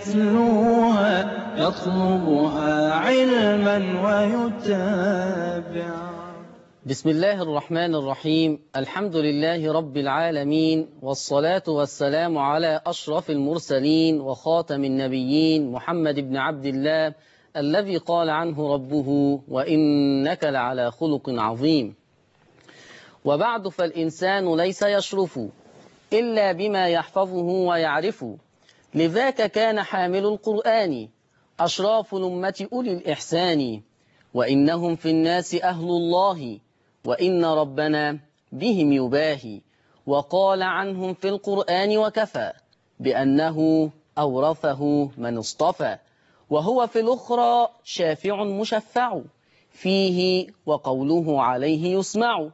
يتلوها يطلبها علما ويتابع بسم الله الرحمن الرحيم الحمد لله رب العالمين والصلاة والسلام على أشرف المرسلين وخاتم النبيين محمد بن عبد الله الذي قال عنه ربه وإنك لعلى خلق عظيم وبعد فالإنسان ليس يشرف إلا بما يحفظه ويعرف لذاك كان حامل القرآن أشراف الأمة أولي الإحسان وإنهم في الناس أهل الله وإن ربنا بهم يباهي وقال عنهم في القرآن وكفى بأنه أورثه من اصطفى وهو في الأخرى شافع مشفع فيه وقوله عليه يسمع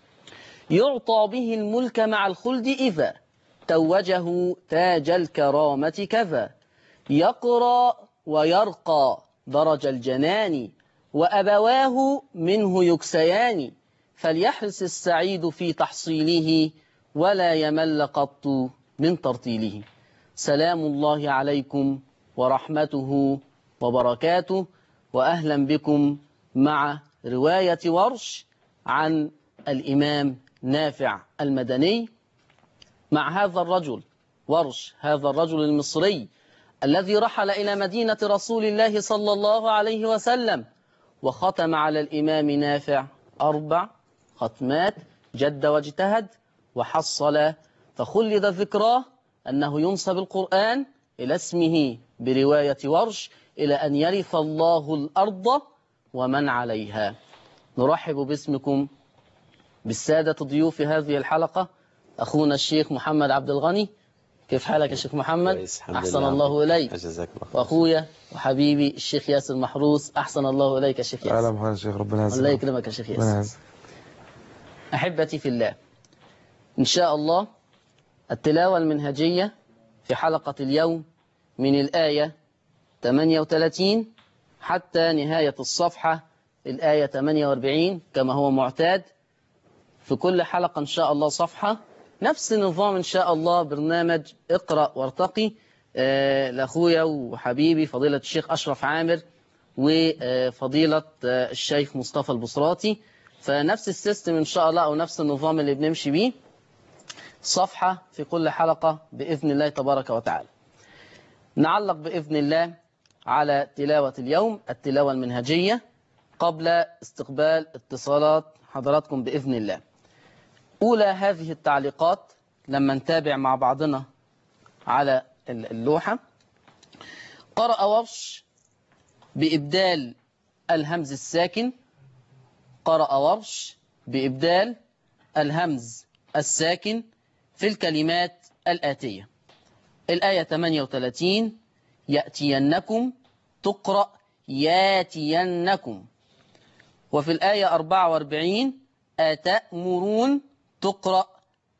يعطى به الملك مع الخلد إذا توجه تاج الكرامة كذا يقرأ ويرقى درج الجنان وأبواه منه يكسيان فليحرص السعيد في تحصيله ولا يمل قط من ترتيله سلام الله عليكم ورحمته وبركاته وأهلا بكم مع رواية ورش عن الإمام نافع المدني مع هذا الرجل ورش هذا الرجل المصري الذي رحل إلى مدينة رسول الله صلى الله عليه وسلم وختم على الإمام نافع أربع ختمات جد واجتهد وحصل فخلد ذكراه أنه ينسب القرآن إلى اسمه برواية ورش إلى أن يرث الله الأرض ومن عليها نرحب باسمكم بالسادة ضيوف هذه الحلقة أخونا الشيخ محمد عبد الغني كيف حالك يا شيخ محمد كويس، الحمد أحسن لله. الله إليك جزاك الله خير. وأخويا وحبيبي الشيخ ياسر محروس أحسن الله إليك يا شيخ اهلا ياسر بحضرتك يا شيخ ربنا يعزك الله يكرمك يا شيخ ربنا ياسر يعزك أحبتي في الله إن شاء الله التلاوة المنهجية في حلقة اليوم من الآية 38 حتى نهاية الصفحة الآية 48 كما هو معتاد في كل حلقة إن شاء الله صفحة نفس النظام إن شاء الله برنامج اقرأ وارتقي آه، لأخويا وحبيبي فضيلة الشيخ أشرف عامر وفضيلة آه، الشيخ مصطفى البصراتي فنفس السيستم إن شاء الله أو نفس النظام اللي بنمشي بيه صفحة في كل حلقة بإذن الله تبارك وتعالى نعلق بإذن الله على تلاوة اليوم التلاوة المنهجية قبل استقبال اتصالات حضراتكم بإذن الله أولى هذه التعليقات لما نتابع مع بعضنا على اللوحة قرأ ورش بإبدال الهمز الساكن قرأ ورش بإبدال الهمز الساكن في الكلمات الآتية الآية 38 يأتينكم تقرأ ياتينكم وفي الآية 44 أتأمرون تقرأ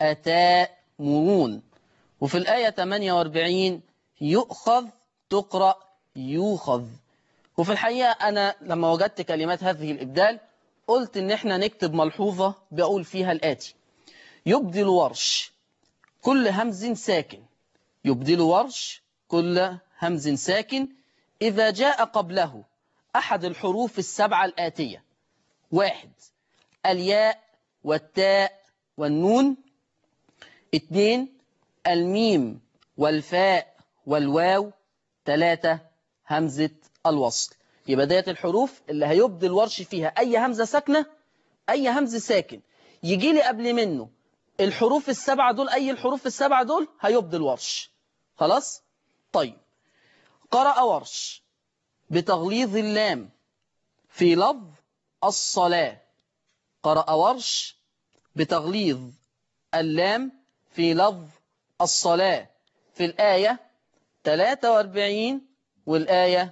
أتامرون وفي الآية 48 يؤخذ تقرأ يوخذ وفي الحقيقة أنا لما وجدت كلمات هذه الإبدال قلت إن إحنا نكتب ملحوظة بقول فيها الآتي يبدل ورش كل همز ساكن يبدل ورش كل همز ساكن إذا جاء قبله أحد الحروف السبعة الآتية واحد الياء والتاء والنون اثنين الميم والفاء والواو ثلاثة همزة الوصل يبقى ديت الحروف اللي هيبدل ورش فيها أي همزة ساكنة أي همز ساكن يجي لي قبل منه الحروف السبعة دول أي الحروف السبعة دول هيبدل ورش خلاص طيب قرأ ورش بتغليظ اللام في لفظ الصلاة قرأ ورش بتغليظ اللام في لفظ الصلاة في الآية 43 والآية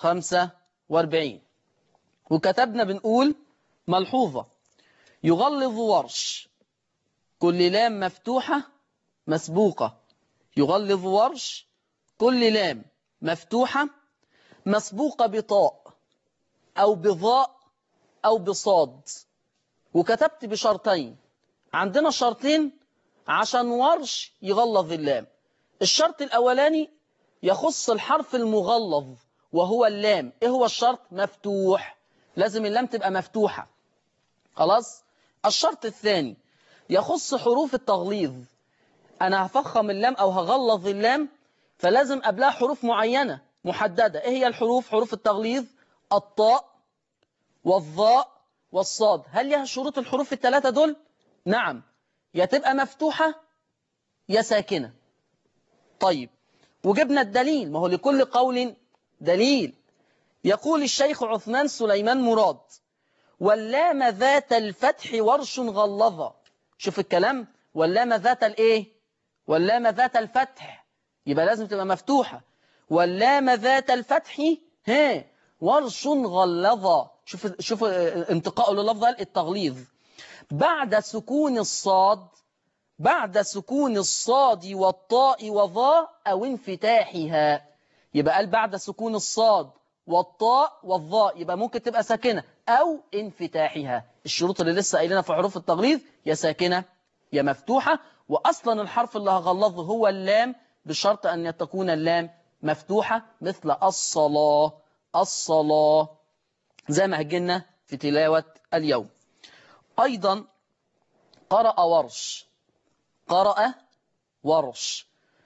45 وكتبنا بنقول ملحوظة يغلظ ورش كل لام مفتوحة مسبوقة يغلظ ورش كل لام مفتوحة مسبوقة بطاء أو بضاء أو بصاد وكتبت بشرطين عندنا شرطين عشان ورش يغلظ اللام الشرط الأولاني يخص الحرف المغلظ وهو اللام ايه هو الشرط مفتوح لازم اللام تبقى مفتوحة خلاص الشرط الثاني يخص حروف التغليظ انا هفخم اللام او هغلظ اللام فلازم قبلها حروف معينة محددة ايه هي الحروف حروف التغليظ الطاء والظاء والصاد هل لها شروط الحروف الثلاثة دول نعم يا تبقى مفتوحة يا ساكنة طيب وجبنا الدليل ما هو لكل قول دليل يقول الشيخ عثمان سليمان مراد واللام ذات الفتح ورش غلظة شوف الكلام واللام ذات الايه واللام ذات الفتح يبقى لازم تبقى مفتوحة واللام ذات الفتح ها ورش غلظة شوف شوف انتقاء للفظ التغليظ بعد سكون الصاد بعد سكون الصاد والطاء وظا أو انفتاحها يبقى قال بعد سكون الصاد والطاء والظاء يبقى ممكن تبقى ساكنة أو انفتاحها الشروط اللي لسه قايلينها في حروف التغليظ يا ساكنة يا مفتوحة وأصلا الحرف اللي هغلظه هو اللام بشرط أن تكون اللام مفتوحة مثل الصلاة الصلاة زي ما هجلنا في تلاوة اليوم أيضا قرأ ورش قرأ ورش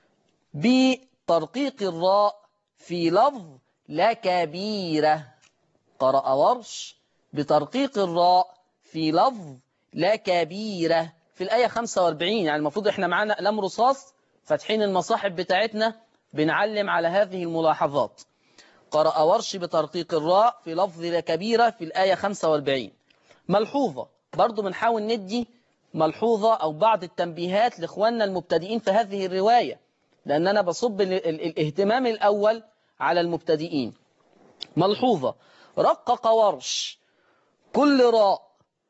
بترقيق الراء في لفظ لكبيرة قرأ ورش بترقيق الراء في لفظ لكبيرة في الآية 45 يعني المفروض احنا معانا قلم رصاص فاتحين المصاحف بتاعتنا بنعلم على هذه الملاحظات قرأ ورش بترقيق الراء في لفظ لكبيرة في الآية 45 ملحوظة برضو بنحاول ندي ملحوظة أو بعض التنبيهات لإخواننا المبتدئين في هذه الرواية لأن أنا بصب الاهتمام الأول على المبتدئين ملحوظة رقق ورش كل راء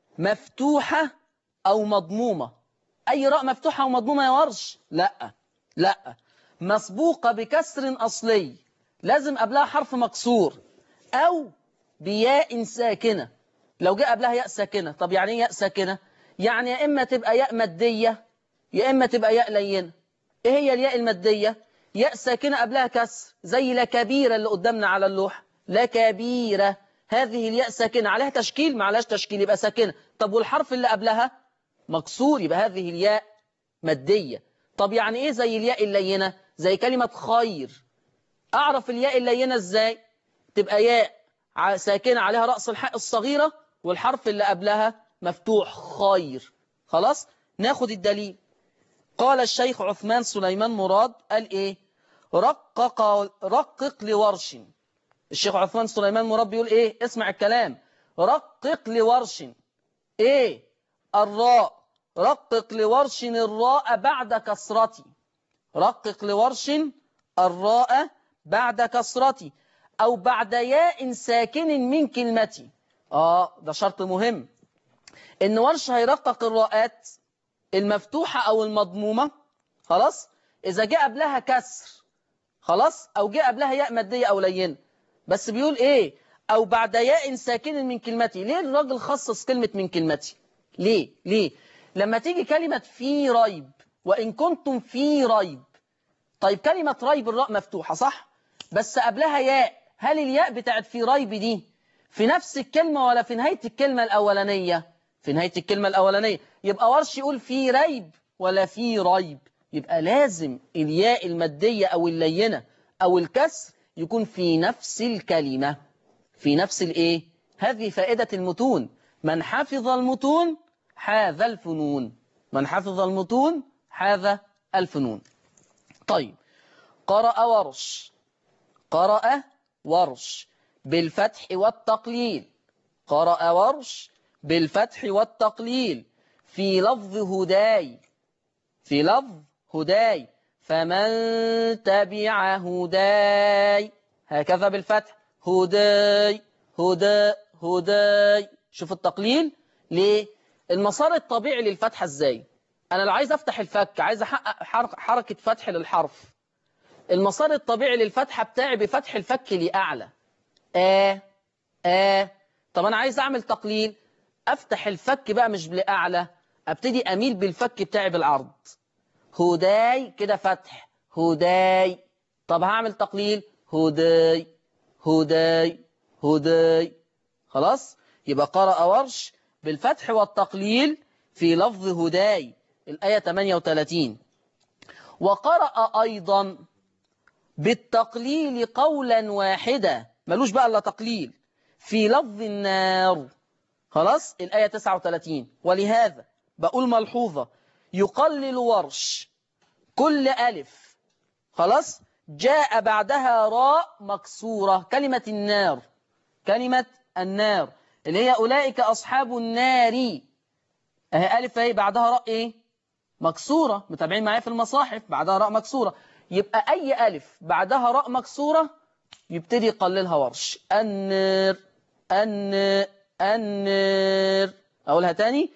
مفتوحة أو مضمومة أي راء مفتوحة أو مضمومة يا ورش لا لا مسبوقة بكسر أصلي لازم قبلها حرف مكسور أو بياء ساكنة لو جاء قبلها ياء ساكنة طب يعني ايه ياء ساكنة يعني يا إما تبقى ياء مادية يا إما تبقى ياء لينة إيه هي الياء المادية ياء ساكنة قبلها كسر زي لكبيرة اللي قدامنا على اللوح لكبيرة هذه الياء ساكنة عليها تشكيل ما عليهاش تشكيل يبقى ساكنة طب والحرف اللي قبلها مكسور يبقى هذه الياء مادية طب يعني إيه زي الياء اللينة زي كلمة خير أعرف الياء اللينة إزاي تبقى ياء ساكنة عليها رأس الحاء الصغيرة والحرف اللي قبلها مفتوح خير خلاص ناخد الدليل قال الشيخ عثمان سليمان مراد قال إيه رقق, رقق لورش الشيخ عثمان سليمان مراد بيقول إيه اسمع الكلام رقق لورش إيه الراء رقق لورش الراء بعد كسرتي رقق لورش الراء بعد كسرتي أو بعد ياء ساكن من كلمتي آه ده شرط مهم إن ورش هيرقق الراءات المفتوحة أو المضمومة خلاص إذا جاء قبلها كسر خلاص أو جاء قبلها ياء مادية أو لينة بس بيقول إيه أو بعد ياء ساكن من كلمتي ليه الراجل خصص كلمة من كلمتي ليه ليه لما تيجي كلمة في ريب وإن كنتم في ريب طيب كلمة ريب الراء مفتوحة صح بس قبلها ياء هل الياء بتاعت في ريب دي في نفس الكلمة ولا في نهاية الكلمة الأولانية في نهاية الكلمة الأولانية يبقى ورش يقول في ريب ولا في ريب يبقى لازم الياء المادية أو اللينة أو الكسر يكون في نفس الكلمة في نفس الإيه هذه فائدة المتون من حفظ المتون حاذ الفنون من حفظ المتون حاذ الفنون طيب قرأ ورش قرأ ورش بالفتح والتقليل قرأ ورش بالفتح والتقليل في لفظ هداي في لفظ هداي فمن تبع هداي هكذا بالفتح هداي هدى هداي شوف التقليل ليه المسار الطبيعي للفتحة ازاي انا لو عايز افتح الفك عايز احقق حركة فتح للحرف المسار الطبيعي للفتحة بتاعي بفتح الفك لأعلى آه آه طب أنا عايز أعمل تقليل أفتح الفك بقى مش لأعلى أبتدي أميل بالفك بتاعي بالعرض هداي كده فتح هداي طب هعمل تقليل هداي هداي هداي خلاص يبقى قرأ ورش بالفتح والتقليل في لفظ هداي الآية 38 وقرأ أيضا بالتقليل قولا واحدا ملوش بقى إلا تقليل في لفظ النار خلاص الآية 39 ولهذا بقول ملحوظة يقلل ورش كل ألف خلاص جاء بعدها راء مكسورة كلمة النار كلمة النار اللي هي أولئك أصحاب النار اهي ألف اهي بعدها راء إيه مكسورة متابعين معايا في المصاحف بعدها راء مكسورة يبقى أي ألف بعدها راء مكسورة يبتدي يقللها ورش النار النار النار أقولها تاني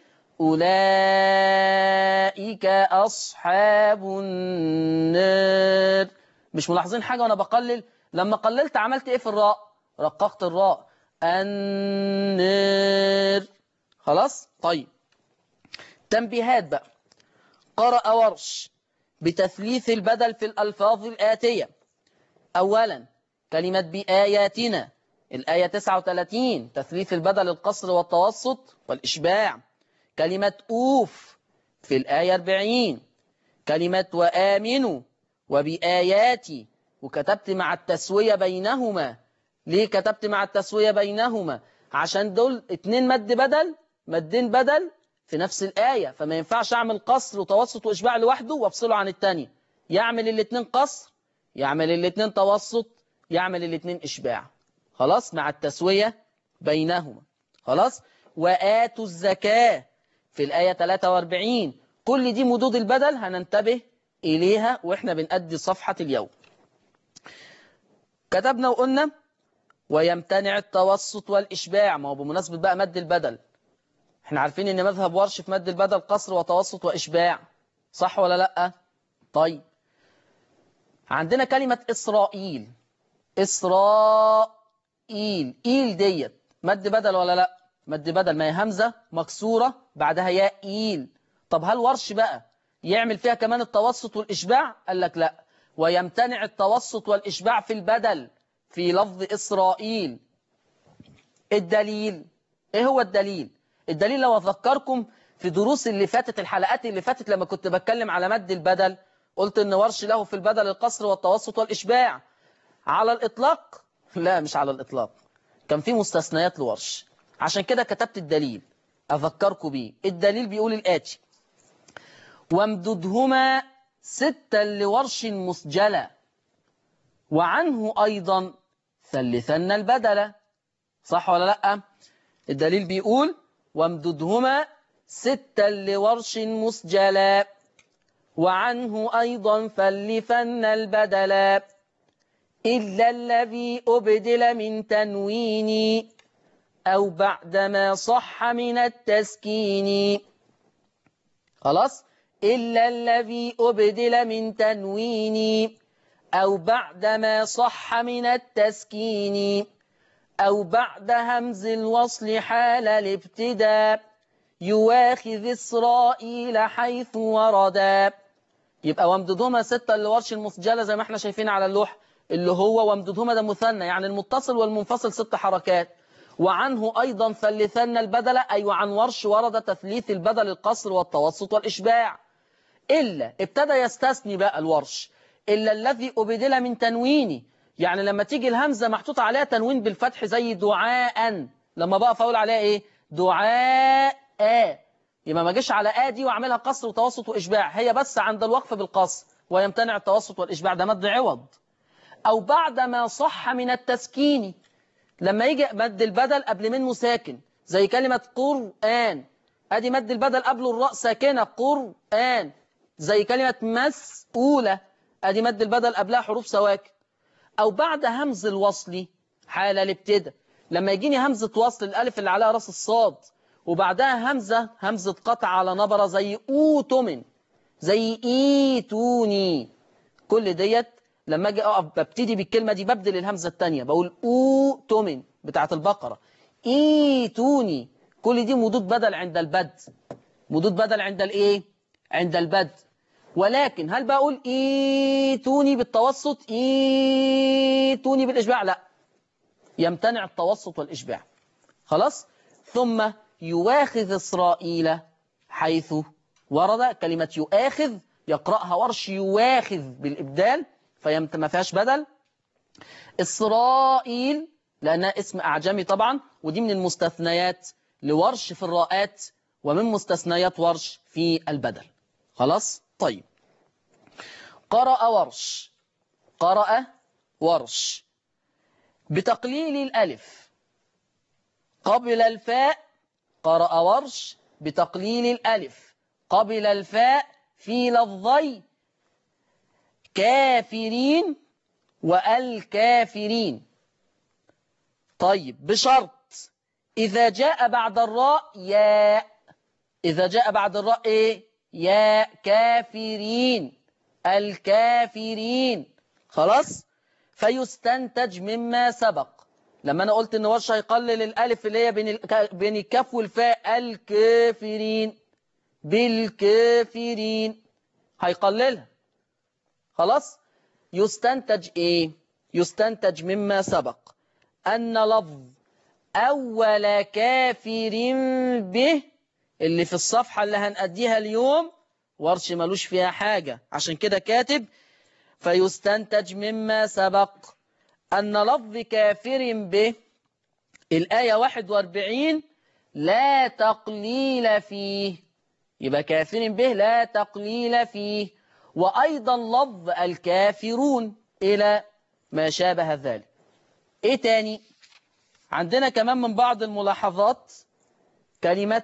أولئك أصحاب النار مش ملاحظين حاجة وأنا بقلل لما قللت عملت إيه في الراء رققت الراء النار خلاص طيب تنبيهات بقى قرأ ورش بتثليث البدل في الألفاظ الآتية أولا كلمة بآياتنا الآية 39 تثليث البدل القصر والتوسط والإشباع كلمة أوف في الآية 40 كلمة وآمنوا وبآياتي وكتبت مع التسوية بينهما ليه كتبت مع التسوية بينهما عشان دول اتنين مد بدل مدين بدل في نفس الآية فما ينفعش أعمل قصر وتوسط وإشباع لوحده وأفصله عن التانية يعمل الاتنين قصر يعمل الاتنين توسط يعمل الاتنين إشباع خلاص مع التسوية بينهما خلاص وآتوا الزكاة في الآية 43 كل دي مدود البدل هننتبه إليها وإحنا بنأدي صفحة اليوم كتبنا وقلنا ويمتنع التوسط والإشباع ما هو بمناسبة بقى مد البدل احنا عارفين ان مذهب ورش في مد البدل قصر وتوسط وإشباع صح ولا لأ طيب عندنا كلمة إسرائيل إسرائيل إيل ديت مد بدل ولا لأ مد بدل ما هي همزة مكسورة بعدها ياء إيل طب هل ورش بقى يعمل فيها كمان التوسط والإشباع قال لك لأ ويمتنع التوسط والإشباع في البدل في لفظ إسرائيل الدليل إيه هو الدليل الدليل لو أذكركم في دروس اللي فاتت الحلقات اللي فاتت لما كنت بتكلم على مد البدل قلت إن ورش له في البدل القصر والتوسط والإشباع على الإطلاق لا مش على الإطلاق كان في مستثنيات لورش عشان كده كتبت الدليل أذكركم بيه الدليل بيقول الآتي وامددهما ستا لورش مسجلة وعنه أيضا ثلثن البدل صح ولا لأ الدليل بيقول وامددهما ستا لورش مسجلا وعنه أيضا فلفن البدلا إلا الذي أبدل من تنوين أو بعدما صح من التسكين خلاص إلا الذي أبدل من تنوين أو بعدما صح من التسكين أو بعد همز الوصل حال الابتداء يواخذ إسرائيل حيث وردا يبقى وامددهما ستة اللي ورش المسجلة زي ما احنا شايفين على اللوح اللي هو وامددهما ده مثنى يعني المتصل والمنفصل ست حركات وعنه أيضا ثلثن البدل أي وعن ورش ورد تثليث البدل القصر والتوسط والإشباع إلا ابتدى يستثني بقى الورش إلا الذي أبدل من تنويني يعني لما تيجي الهمزة محطوط عليها تنوين بالفتح زي دعاء لما بقى فاول عليها إيه دعاء يبقى ما جيش على آ دي وأعملها قصر وتوسط وإشباع هي بس عند الوقف بالقصر ويمتنع التوسط والإشباع ده مد عوض أو بعد ما صح من التسكين لما يجي مد البدل قبل منه ساكن زي كلمة قرآن ادي مد البدل قبله الراء ساكنة قرآن زي كلمة مسؤولة ادي مد البدل قبلها حروف سواكن او بعد همز الوصل حال الابتداء لما يجيني همزة وصل الالف اللي عليها راس الصاد وبعدها همزة همزة قطع على نبرة زي اوتمن زي ايتوني كل ديت لما اجي اقف ببتدي بالكلمة دي ببدل الهمزة الثانية بقول اوتمن بتاعت البقرة ايتوني كل دي مدود بدل عند البد مدود بدل عند الايه عند البد ولكن هل بقول ايتوني بالتوسط ايتوني بالإشباع لا يمتنع التوسط والإشباع خلاص ثم يواخذ إسرائيل حيث ورد كلمة يؤاخذ يقرأها ورش يواخذ بالإبدال فيمت ما فيهاش بدل إسرائيل لأنها اسم أعجمي طبعا ودي من المستثنيات لورش في الراءات ومن مستثنيات ورش في البدل خلاص طيب قرأ ورش قرأ ورش بتقليل الألف قبل الفاء قرأ ورش بتقليل الألف قبل الفاء في لفظي كافرين والكافرين طيب بشرط إذا جاء بعد الراء ياء إذا جاء بعد الراء إيه ياء كافرين الكافرين خلاص فيستنتج مما سبق لما أنا قلت إن ورش هيقلل الألف اللي هي بين الك- بين الكاف والفاء الكافرين بالكافرين هيقللها خلاص يستنتج ايه يستنتج مما سبق ان لفظ اول كافر به اللي في الصفحة اللي هنأديها اليوم ورش ملوش فيها حاجة عشان كده كاتب فيستنتج مما سبق أن لفظ كافر به الآية 41 لا تقليل فيه يبقى كافر به لا تقليل فيه وأيضا لفظ الكافرون إلى ما شابه ذلك إيه تاني عندنا كمان من بعض الملاحظات كلمة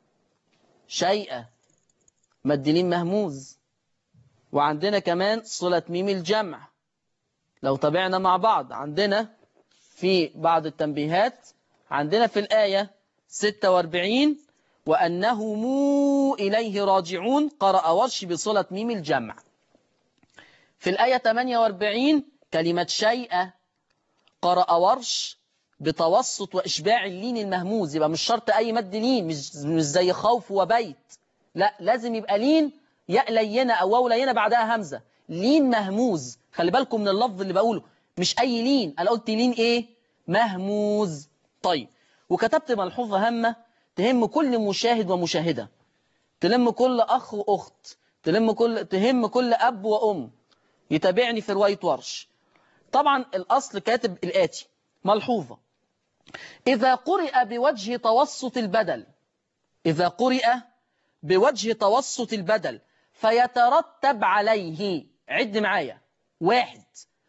شيئا مدلين مهموز وعندنا كمان صلة ميم الجمع لو تابعنا مع بعض عندنا في بعض التنبيهات عندنا في الآية 46 وأنه مو إليه راجعون قرأ ورش بصلة ميم الجمع في الآية 48 كلمة شيئا قرأ ورش بتوسط وإشباع اللين المهموز يبقى مش شرط أي مد لين مش, مش زي خوف وبيت لا لازم يبقى لين ياء لينة أو واو لينة بعدها همزة لين مهموز خلي بالكم من اللفظ اللي بقوله مش أي لين أنا قلت لين إيه مهموز طيب وكتبت ملحوظة هامة تهم كل مشاهد ومشاهدة تلم كل أخ وأخت تلم كل تهم كل أب وأم يتابعني في رواية ورش طبعا الأصل كاتب الآتي ملحوظة إذا قرئ بوجه توسط البدل إذا قرئ بوجه توسط البدل فيترتب عليه عد معايا واحد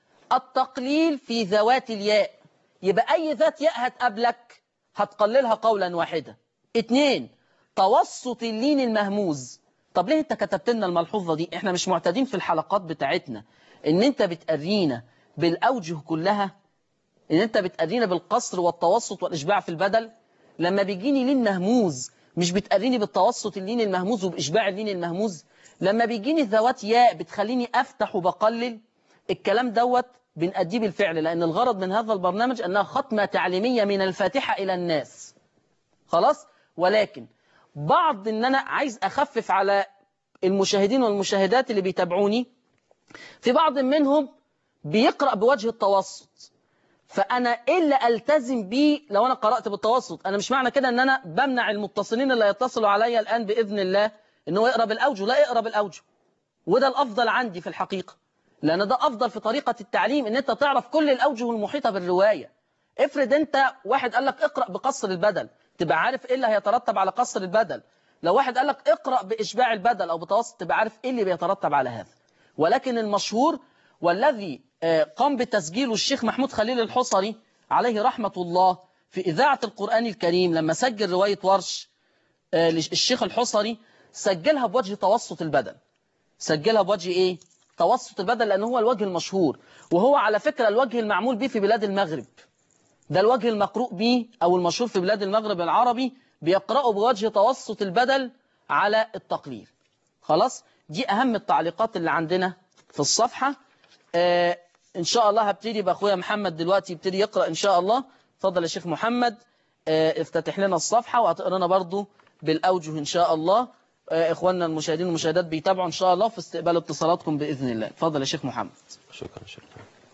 التقليل في ذوات الياء يبقى أي ذات ياء هتقابلك هتقللها قولا واحدا اتنين توسط اللين المهموز طب ليه انت كتبت لنا الملحوظة دي احنا مش معتادين في الحلقات بتاعتنا ان انت بتقرينا بالاوجه كلها ان انت بتقرينا بالقصر والتوسط والاشباع في البدل لما بيجيني لين مهموز مش بتقريني بالتوسط اللين المهموز وباشباع اللين المهموز لما بيجيني ذوات ياء بتخليني افتح وبقلل الكلام دوت بنأديه بالفعل لان الغرض من هذا البرنامج انها ختمة تعليمية من الفاتحة الى الناس خلاص ولكن بعض ان انا عايز اخفف على المشاهدين والمشاهدات اللي بيتابعوني في بعض منهم بيقرأ بوجه التوسط فأنا إيه اللي ألتزم بيه لو أنا قرأت بالتوسط أنا مش معنى كده أن أنا بمنع المتصلين اللي يتصلوا عليا الآن بإذن الله أن هو يقرأ بالأوجه لا يقرأ بالأوجه وده الأفضل عندي في الحقيقة لأن ده أفضل في طريقة التعليم أن أنت تعرف كل الأوجه المحيطة بالرواية افرض أنت واحد قال لك اقرأ بقصر البدل تبقى عارف إيه اللي هيترتب على قصر البدل لو واحد قال لك اقرأ بإشباع البدل أو بتوسط تبقى عارف إيه اللي بيترتب على هذا ولكن المشهور والذي قام بتسجيله الشيخ محمود خليل الحصري عليه رحمة الله في إذاعة القرآن الكريم لما سجل رواية ورش الشيخ الحصري سجلها بوجه توسط البدل سجلها بوجه إيه؟ توسط البدل لأنه هو الوجه المشهور وهو على فكرة الوجه المعمول به في بلاد المغرب ده الوجه المقروء به أو المشهور في بلاد المغرب العربي بيقرأوا بوجه توسط البدل على التقليل خلاص دي أهم التعليقات اللي عندنا في الصفحة آه إن شاء الله هبتدي بأخويا محمد دلوقتي يبتدي يقرأ إن شاء الله اتفضل يا شيخ محمد آه افتتح لنا الصفحة وهتقرأنا برضو بالأوجه إن شاء الله آه، إخواننا المشاهدين والمشاهدات بيتابعوا إن شاء الله في استقبال اتصالاتكم بإذن الله اتفضل يا شيخ محمد شكرا شكرا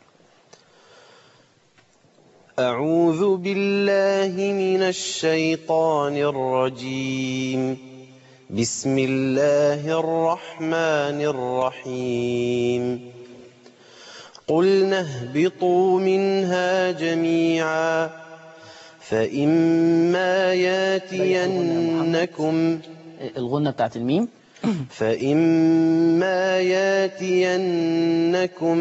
أعوذ بالله من الشيطان الرجيم بسم الله الرحمن الرحيم قلنا اهبطوا منها جميعا فإما ياتينكم آه، الغنة بتاعت الميم فإما ياتينكم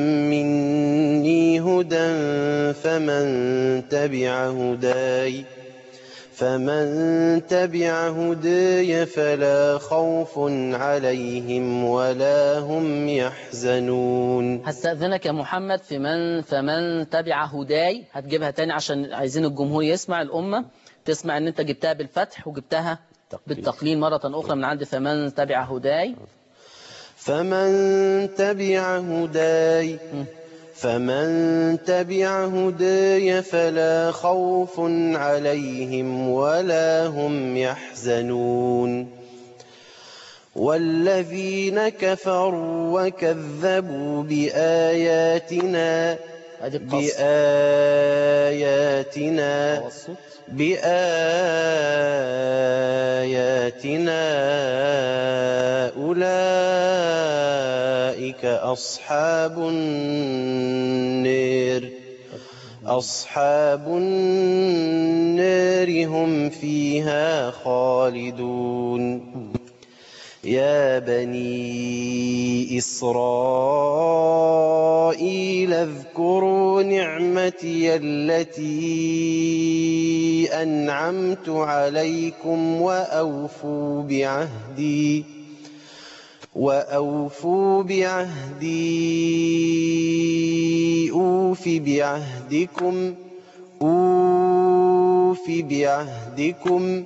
مني هدى فمن تبع هداي فمن تبع هداي فلا خوف عليهم ولا هم يحزنون هستأذنك يا محمد في من فمن تبع هداي هتجيبها تاني عشان عايزين الجمهور يسمع الأمة تسمع ان انت جبتها بالفتح وجبتها بالتقليل مرة أخرى من عند فمن تبع هداي فمن تبع هداي فمن تبع هداي فلا خوف عليهم ولا هم يحزنون والذين كفروا وكذبوا بآياتنا ادي القصر بآياتنا توسط بآياتنا أولئك أصحاب النار أصحاب النار هم فيها خالدون يا بني إسرائيل اذكروا نعمتي التي أنعمت عليكم وأوفوا بعهدي وأوفوا بعهدي أوف بعهدكم أوف بعهدكم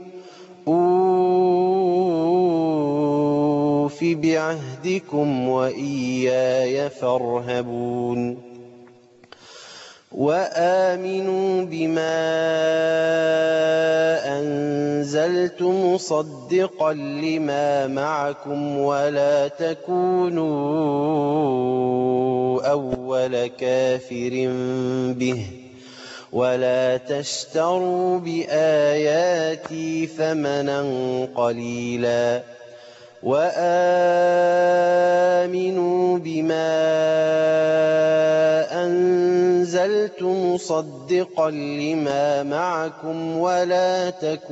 أوف بعهدكم وإياي فارهبون وآمنوا بما أنزلت مصدقا لما معكم ولا تكونوا أول كافر به ولا تشتروا بآياتي ثمنا قليلا وآمنوا بما أنزلت مصدقا لما معكم ولا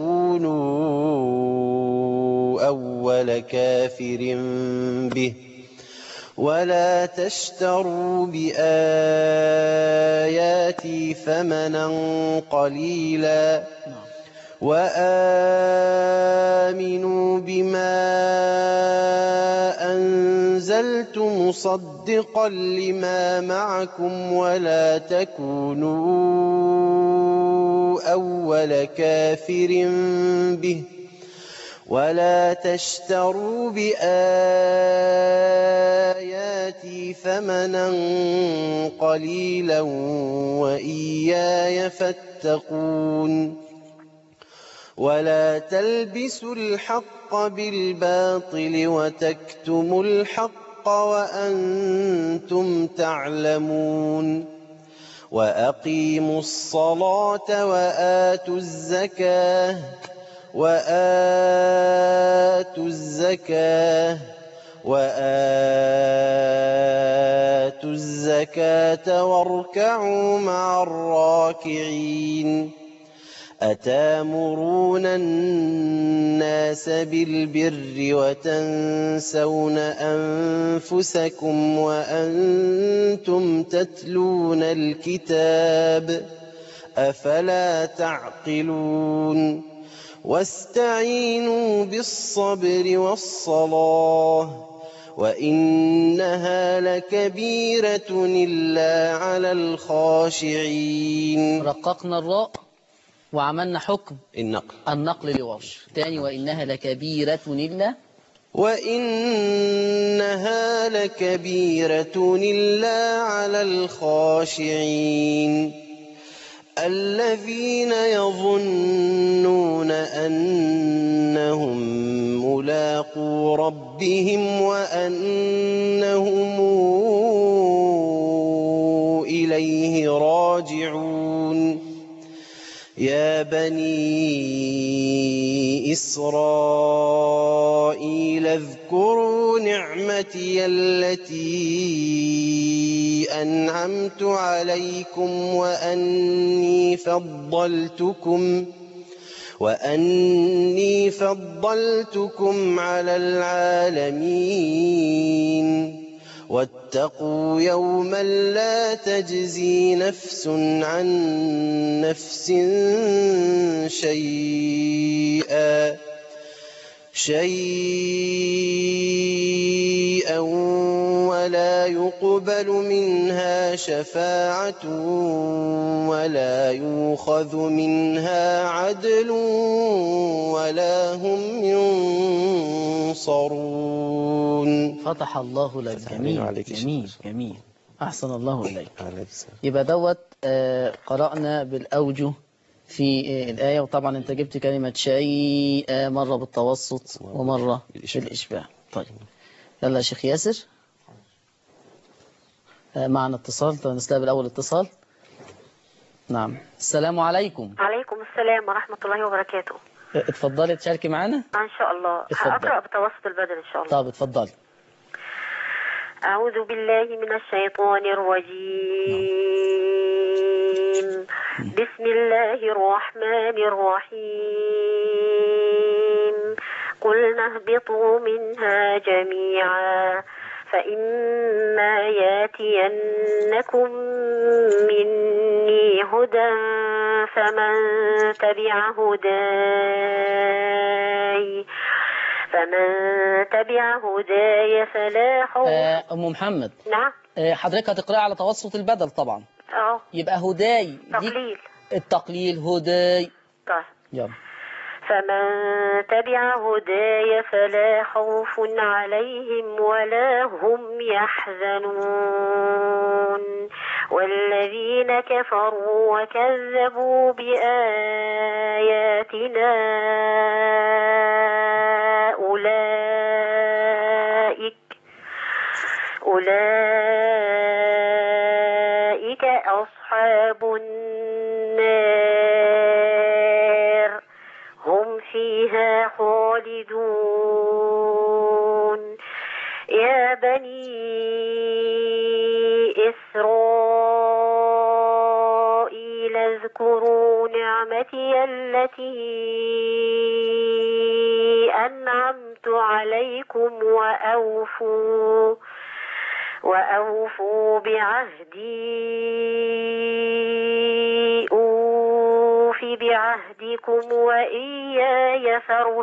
تكونوا أول كافر به ولا تشتروا بآياتي ثمنا قليلا وآمنوا بما أنزلت مصدقا لما معكم ولا تكونوا أول كافر به ولا تشتروا بآياتي ثمنا قليلا وإياي فاتقون ولا تلبسوا الحق بالباطل وتكتموا الحق وأنتم تعلمون وأقيموا الصلاة وآتوا الزكاة وآتوا الزكاة وآتوا الزكاة واركعوا مع الراكعين أتامرون الناس بالبر وتنسون أنفسكم وأنتم تتلون الكتاب أفلا تعقلون واستعينوا بالصبر والصلاة وإنها لكبيرة إلا على الخاشعين رققنا الراء وعملنا حكم النقل النقل لورش تاني وإنها لكبيرة إلا وإنها لكبيرة إلا على الخاشعين الذين يظنون أنهم ملاقو ربهم وأنهم إليه راجعون يا بني إسرائيل اذكروا نعمتي التي أنعمت عليكم وأني فضلتكم وأني فضلتكم على العالمين واتقوا يوما لا تجزي نفس عن نفس شيئا شيئا ولا يقبل منها شفاعة ولا يؤخذ منها عدل ولا هم ينصرون فتح الله لك فتح جميل الله عليك يا جميل شيخ. جميل أحسن الله إليك عليك السلام. يبقى دوت آه، قرأنا بالأوجه في آه، الآية وطبعا أنت جبت كلمة شيء آه، مرة بالتوسط ومرة بالإشباع. بالإشباع طيب يلا يا شيخ ياسر آه، معنا اتصال طب نستقبل أول اتصال نعم السلام عليكم عليكم السلام ورحمة الله وبركاته آه، اتفضلي تشاركي معنا إن شاء الله اتفضل. هقرأ بتوسط البدن إن شاء الله طب اتفضلي أعوذ بالله من الشيطان الرجيم بسم الله الرحمن الرحيم قلنا اهبطوا منها جميعا فإما ياتينكم مني هدى فمن تبع هداي فمن تبع هداي فلا خوف آه، أم محمد نعم آه، حضرتك هتقرأ على توسط البدل طبعا اه يبقى هداي دي تقليل التقليل هداي طيب يلا فمن تبع هداي فلا خوف عليهم ولا هم يحزنون والذين كفروا وكذبوا بآياتنا أولئك أولئك أصحاب النار هم فيها خالدون يا بني إسرائيل اذكروا نعمتي التي أنعمت عليكم وأوفوا وأوفوا بعهدي أوف بعهدكم وإياي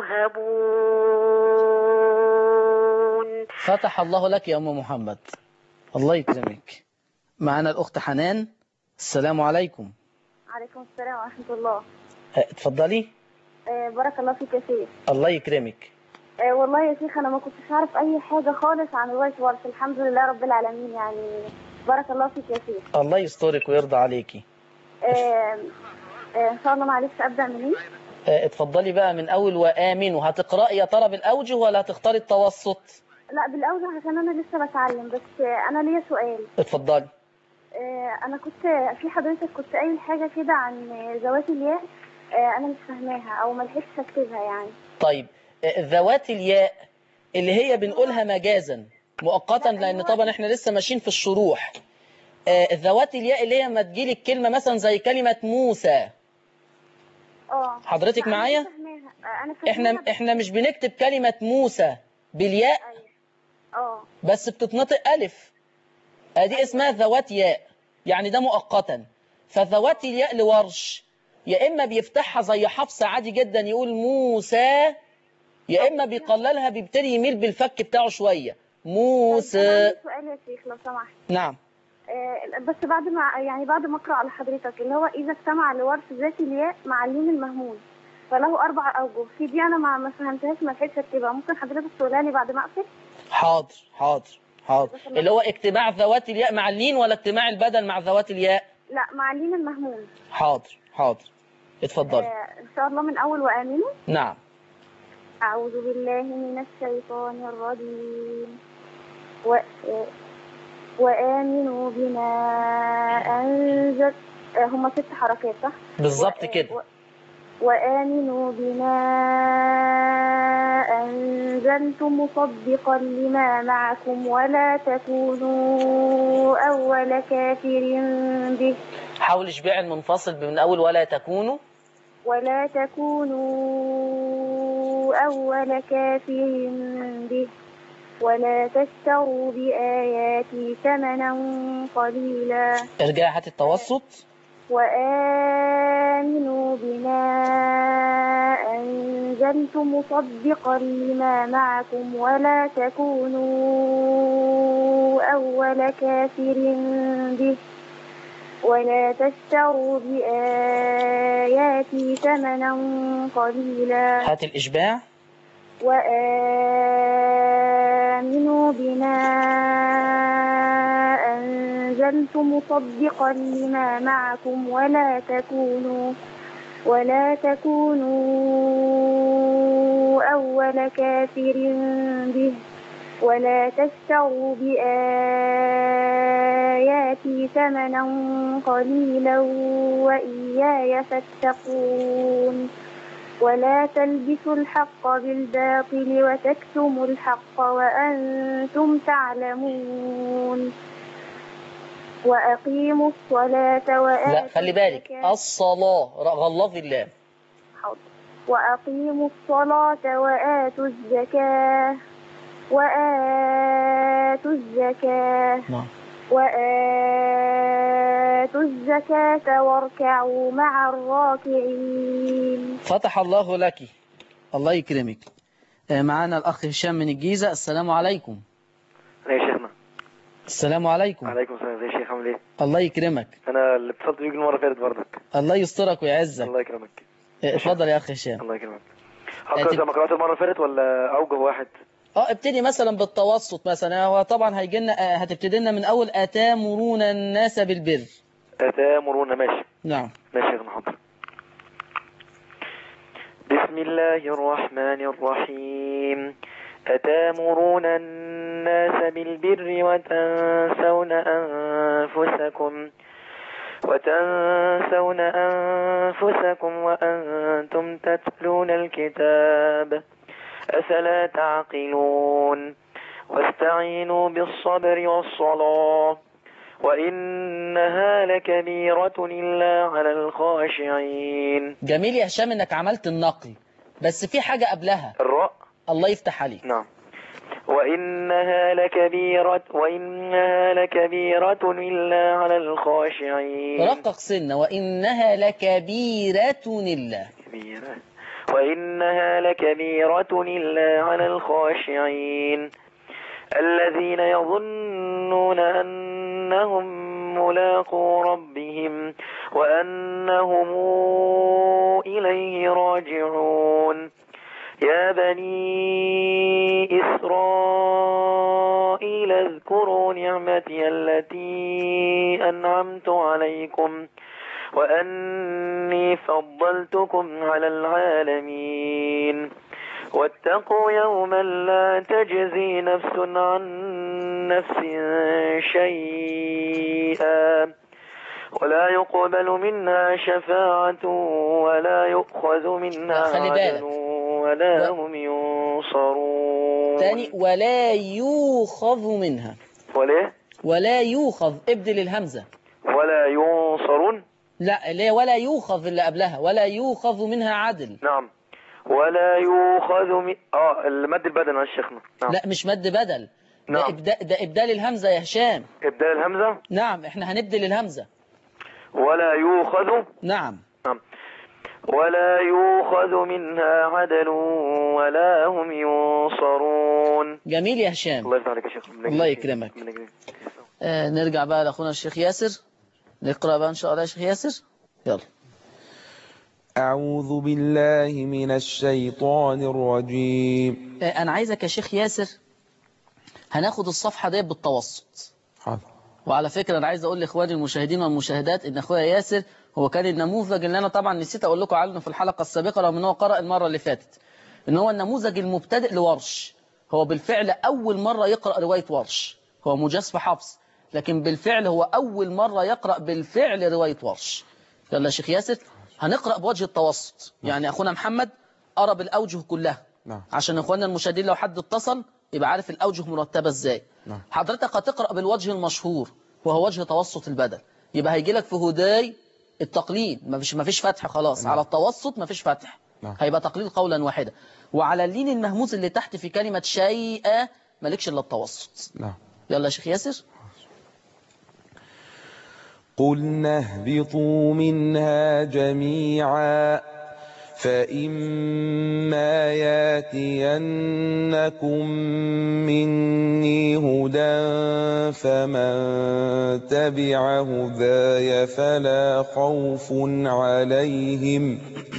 فارهبون فتح الله لك يا أم محمد الله يكرمك معنا الأخت حنان السلام عليكم عليكم السلام ورحمة الله آه، اتفضلي آه، بارك الله فيك يا شيخ الله يكرمك آه، والله يا شيخ أنا ما كنتش أعرف أي حاجة خالص عن رواية ورش الحمد لله رب العالمين يعني بارك الله فيك يا شيخ الله يسترك ويرضى عليكي آه، آه، إن شاء الله معلش أبدأ منين آه، اتفضلي بقى من أول وآمنوا هتقرأي يا ترى بالأوجه ولا هتختاري التوسط لا بالأول عشان أنا لسه بتعلم بس آه، أنا ليا سؤال اتفضلي آه، أنا كنت في حضرتك كنت قايل حاجة كده عن ذوات الياء آه، أنا مش فاهماها أو ما لحقتش أكتبها يعني طيب آه، ذوات الياء اللي هي بنقولها مجازا مؤقتا لأن طبعا احنا لسه ماشيين في الشروح آه، ذوات الياء اللي هي ما تجيلك كلمة مثلا زي كلمة موسى اه حضرتك لا، أنا معايا؟ مش فاهماها آه، أنا فاهماها احنا بس- احنا مش بنكتب كلمة موسى بالياء أيوة. اه بس بتتنطق ألف ادي اسمها ذوات ياء يعني ده مؤقتا فذوات الياء لورش يا إما بيفتحها زي حفص عادي جدا يقول موسى يا إما بيقللها بيبتدي يميل بالفك بتاعه شوية طيب، موسى أنا عندي سؤال يا شيخ لو سمحت نعم آه، بس بعد ما يعني بعد ما اقرا على حضرتك اللي هو اذا اجتمع لورث ذات الياء مع اللين المهمول فله اربع اوجه في دي انا ما ما فهمتهاش ما لحقتش اكتبها ممكن حضرتك تقولها لي بعد ما اقفل حاضر حاضر حاضر اللي هو اجتماع ذوات الياء مع اللين ولا اجتماع البدل مع ذوات الياء لا مع اللين المهمول حاضر حاضر اتفضلي آه ان شاء الله من اول وامنوا نعم أعوذ بالله من الشيطان الرجيم و... وآمنوا بما أنزل آه، هما ست حركات صح؟ بالظبط و- كده و- وآمنوا بما أنزلت مصدقا لما معكم ولا تكونوا أول كافر به حاول اشباع المنفصل من أول ولا تكونوا ولا تكونوا أول كافر به ولا تشتروا بآياتي ثمنا قليلا ارجع هات التوسط وآمنوا بما أنزلت مصدقا لما معكم ولا تكونوا أول كافر به ولا تشتروا بآياتي ثمنا قليلا هات الإشباع وآمنوا بما أنزلت مصدقا لما معكم ولا تكونوا ولا تكونوا أول كافر به ولا تشتروا بآياتي ثمنا قليلا وإياي فاتقون ولا تلبسوا الحق بالباطل وتكتموا الحق وأنتم تعلمون وأقيموا الصلاة وآتوا لا خلي بالك الزكاة. الصلاة غلظ اللام حاضر. وأقيموا الصلاة وآتوا الزكاة وآتوا الزكاة نعم وآتوا الزكاة واركعوا مع الراكعين فتح الله لك الله يكرمك آه، معانا الأخ هشام من الجيزة السلام عليكم انا يا شيخنا السلام عليكم عليكم السلام ازي يا شيخ عامل ايه الله يكرمك انا اللي اتصلت بيك المره اللي فاتت برضك الله يسترك ويعزك الله يكرمك آه، اتفضل يا أخ هشام الله يكرمك هقرا زي ما قرات المره اللي فاتت ولا اوجه واحد اه ابتدي مثلا بالتوسط مثلا هو طبعا هيجي لنا آه، هتبتدي لنا من اول اتامرون الناس بالبر اتامرون ماشي نعم ماشي يا شيخنا حاضر بسم الله الرحمن الرحيم أتامرون الناس بالبر وتنسون أنفسكم وتنسون أنفسكم وأنتم تتلون الكتاب أفلا تعقلون واستعينوا بالصبر والصلاة وإنها لكبيرة إلا على الخاشعين جميل يا هشام انك عملت النقل بس في حاجة قبلها الراء الله يفتح عليك نعم وإنها لكبيرة وإنها لكبيرة إلا على الخاشعين رقق سنة وإنها لكبيرة الله كبيرة وإنها لكبيرة إلا على الخاشعين الذين يظنون أنهم ملاقو ربهم وأنهم إليه راجعون يا بني إسرائيل اذكروا نعمتي التي أنعمت عليكم وأني فضلتكم على العالمين واتقوا يوما لا تجزي نفس عن نفس شيئا ولا يقبل منها شفاعة ولا يؤخذ منها خلي بالك. عدل ولا و- هم ينصرون تاني ولا يوخذ منها ولا ولا يوخذ ابدل الهمزة ولا ينصرون لا اللي هي ولا يوخذ اللي قبلها ولا يوخذ منها عدل نعم ولا يؤخذ من اه المد البدن يا شيخنا نعم لا مش مد بدل ده, نعم. إبدال ده إبدال الهمزة يا هشام ابدال الهمزة نعم احنا هنبدل الهمزة ولا يؤخذ نعم نعم ولا يؤخذ منها عدل ولا هم ينصرون جميل يا هشام الله يفتح عليك يا شيخ ربنا الله يجزيك. يكرمك. ربنا يجزيك. آه نرجع بقى لأخونا الشيخ ياسر نقرأ بقى إن شاء الله يا شيخ ياسر يلا أعوذ بالله من الشيطان الرجيم آه أنا عايزك يا شيخ ياسر هناخد الصفحة دي بالتوسط حاضر وعلى فكرة أنا عايز أقول لإخواني المشاهدين والمشاهدات إن أخويا ياسر هو كان النموذج اللي أنا طبعا نسيت أقول لكم عنه في الحلقة السابقة رغم إن هو قرأ المرة اللي فاتت ان هو النموذج المبتدئ لورش هو بالفعل اول مرة يقرأ رواية ورش هو مجاز في حفص لكن بالفعل هو اول مرة يقرأ بالفعل رواية ورش يلا يا شيخ ياسر هنقرأ بوجه التوسط يعني اخونا محمد قرأ بالاوجه كلها نعم عشان اخواننا المشاهدين لو حد اتصل يبقى عارف الاوجه مرتبة ازاي نعم. حضرتك هتقرأ بالوجه المشهور وهو وجه توسط البدل يبقى هيجي لك في هداي التقليد ما فيش ما فيش فتح خلاص نعم. على التوسط ما فيش فتح نعم. هيبقى تقليد قولا واحدا وعلى اللين المهموز اللي تحت في كلمة شيئا مالكش الا التوسط نعم يلا يا شيخ ياسر قلنا اهبطوا منها جميعا فإما ياتينكم مني هدى فمن تبع هداي فلا خوف عليهم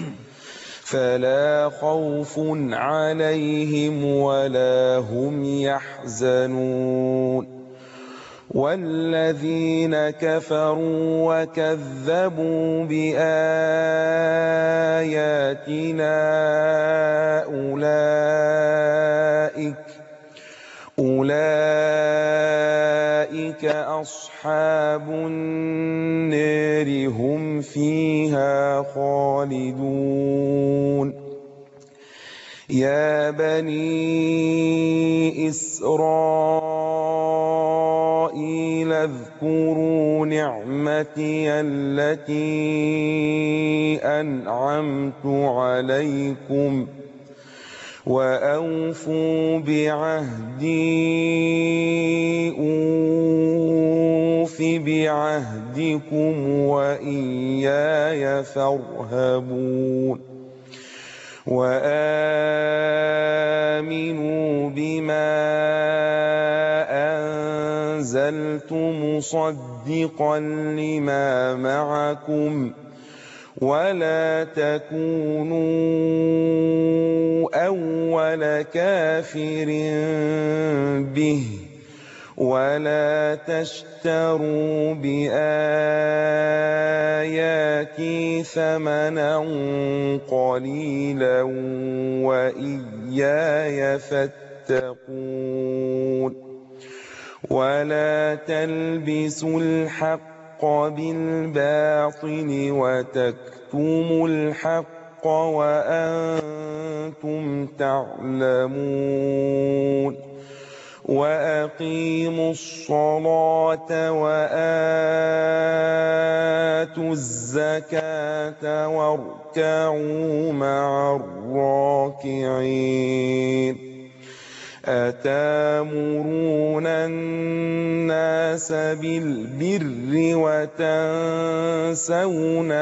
فلا خوف عليهم ولا هم يحزنون والذين كفروا وكذبوا بآياتنا أولئك أولئك أصحاب النار هم فيها خالدون يا بني إسرائيل اذكروا نعمتي التي أنعمت عليكم وأوفوا بعهدي أوف بعهدكم وإياي فارهبون وآمنوا بما أنزلت مصدقا لما معكم ولا تكونوا أول كافر به ولا تشتروا بآياتي ثمنا قليلا وإياي فاتقون ولا تلبسوا الحق بالباطل وتكتموا الحق وأنتم تعلمون وأقيموا الصلاة وآتوا الزكاة واركعوا مع الراكعين أتامرون الناس بالبر وتنسون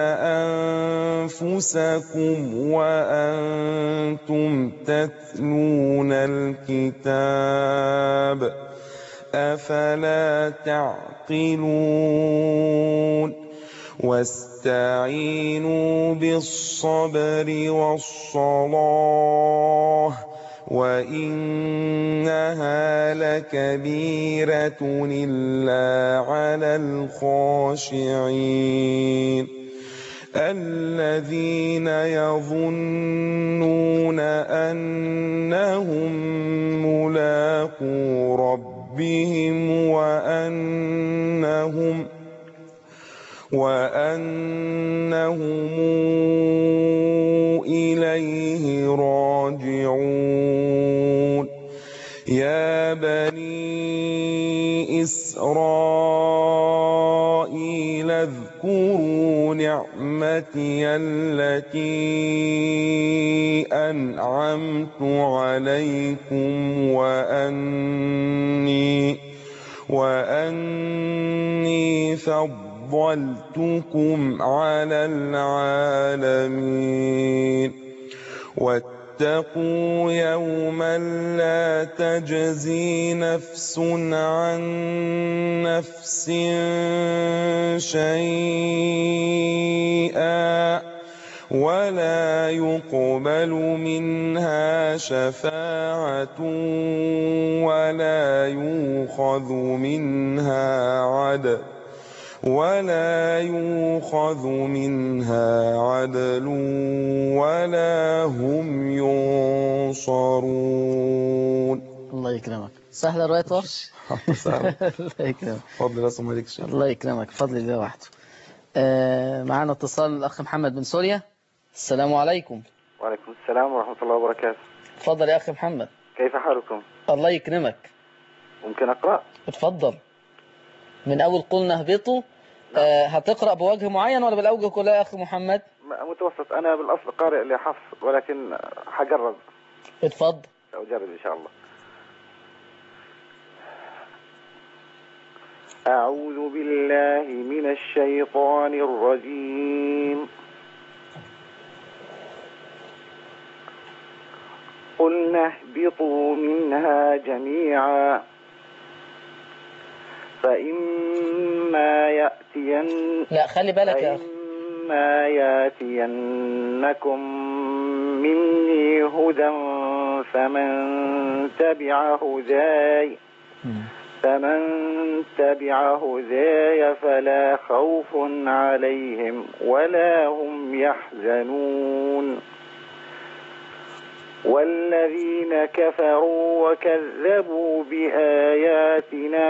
أنفسكم وأنتم تتلون الكتاب أفلا تعقلون واستعينوا بالصبر والصلاة وإنها لكبيرة إلا على الخاشعين الذين يظنون أنهم ملاقو ربهم وأنهم وأنهم إليه راجعون يا بني إسرائيل اذكروا نعمتي التي أنعمت عليكم وأني وأني فضلتكم على العالمين واتقوا يوما لا تجزي نفس عن نفس شيئا ولا يقبل منها شفاعة ولا يؤخذ منها عدل ولا يؤخذ منها عدل ولا هم ينصرون الله يكرمك سهلة رواية ورش سهل. الله يكرمك فضل الله ثم عليك شيء الله يكرمك بفضل الله وحده آه معانا اتصال الأخ محمد من سوريا السلام عليكم وعليكم السلام ورحمة الله وبركاته اتفضل يا أخي محمد كيف حالكم؟ الله يكرمك ممكن أقرأ؟ اتفضل من أول قلنا اهبطوا آه هتقرأ بوجه معين ولا بالأوجه كلها يا أخي محمد م- متوسط أنا بالأصل قارئ لحفص ولكن حجرب اتفضل أجرب إن شاء الله أعوذ بالله من الشيطان الرجيم قلنا اهبطوا منها جميعا فإما يأتين لا خلي بالك يا أخي فإما ياتينكم مني هدى فمن تبع هداي فمن تبع هداي فلا خوف عليهم ولا هم يحزنون والذين كفروا وكذبوا بآياتنا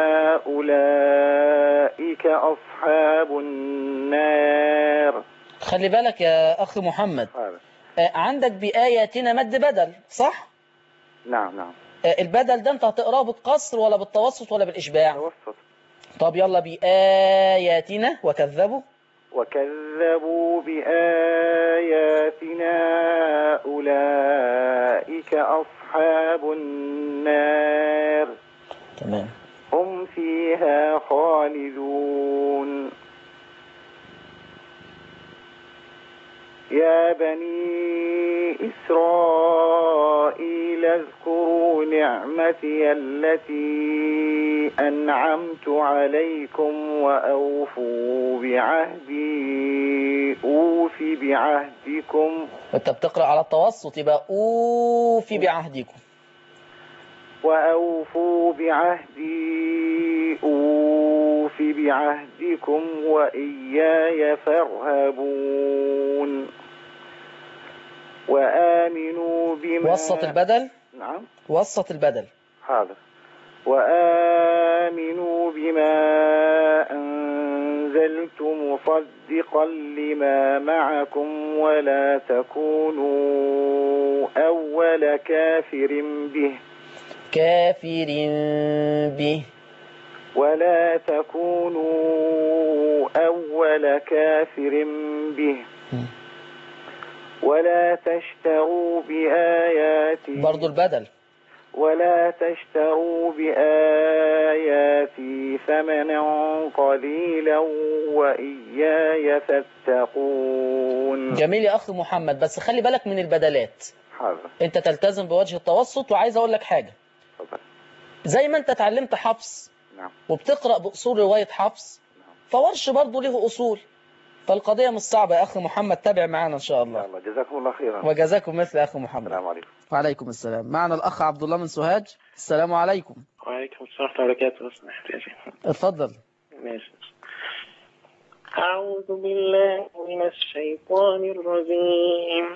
أولئك أصحاب النار خلي بالك يا أخي محمد هذا آه عندك بآياتنا مد بدل صح؟ نعم نعم آه البدل ده أنت هتقراه بالقصر ولا بالتوسط ولا بالإشباع؟ توسط طب يلا بآياتنا وكذبوا وكذبوا بآياتنا أولئك أصحاب النار تمام هم فيها خالدون يا بني إسرائيل اذكروا نعمتي التي أنعمت عليكم وأوفوا بعهدي أوف بعهدكم أنت بتقرأ على التوسط يبقى أوفي بعهدكم وأوفوا بعهدي أوف بعهدكم وإياي فارهبون وآمنوا بما وسط البدل نعم وسط البدل حاضر وآمنوا بما أنزلت مصدقا لما معكم ولا تكونوا أول كافر به كافر به ولا تكونوا أول كافر به ولا تشتروا بآياتي برضو البدل ولا تشتروا بآياتي ثمنا قليلا وإياي فاتقون جميل يا أخي محمد بس خلي بالك من البدلات حاضر أنت تلتزم بوجه التوسط وعايز أقول لك حاجة تفضل زي ما أنت اتعلمت حفص نعم وبتقرأ بأصول رواية حفص فورش برضه له أصول فالقضية مش صعبة يا أخي محمد تابع معانا إن شاء إن شاء الله الله جزاكم الله خيرا وجزاكم مثل يا أخي محمد السلام عليكم وعليكم السلام معنا الأخ عبد الله من سوهاج السلام عليكم وعليكم السلام ورحمة الله وبركاته اسمح يا شيخ اتفضل ماشي أعوذ بالله من الشيطان الرجيم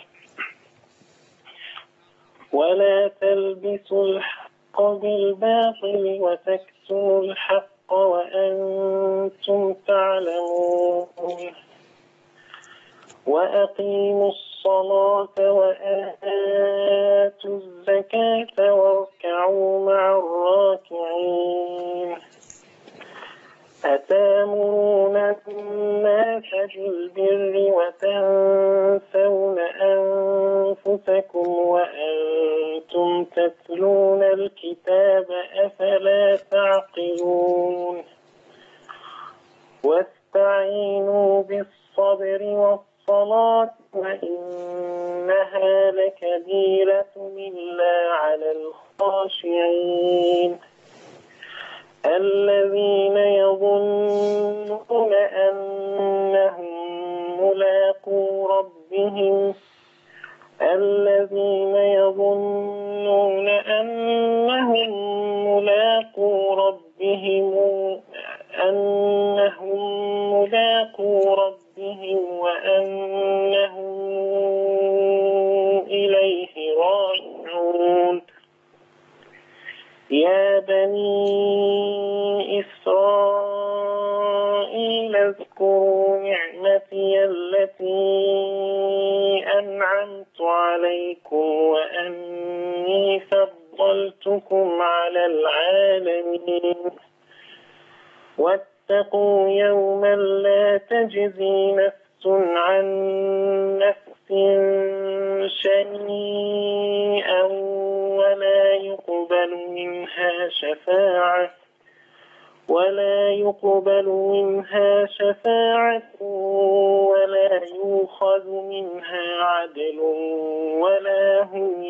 ولا تلبسوا الحق بالباطل وتكتموا الحق وأنتم تعلمون وأقيموا الصلاة وآتوا الزكاة واركعوا مع الراكعين أتامرون الناس بالبر وتنسون أنفسكم وأنتم تتلون الكتاب أفلا تعقلون واستعينوا بالصبر والصلاة وإنها لكبيرة إلا على الخاشعين الذين يظنون أنهم ملاقو ربهم الذين يظنون أنهم ملاقو ربهم أنهم ملاقو ربهم وأنهم إليه راجعون يا بني إسرائيل اذكروا نعمتي التي أنعمت عليكم وأني فضلتكم على العالمين واتقوا يوما لا تجزي نفس عن نفس شيئا ولا يقبل منها شفاعة ولا يقبل منها شفاعة ولا يؤخذ منها عدل ولا هم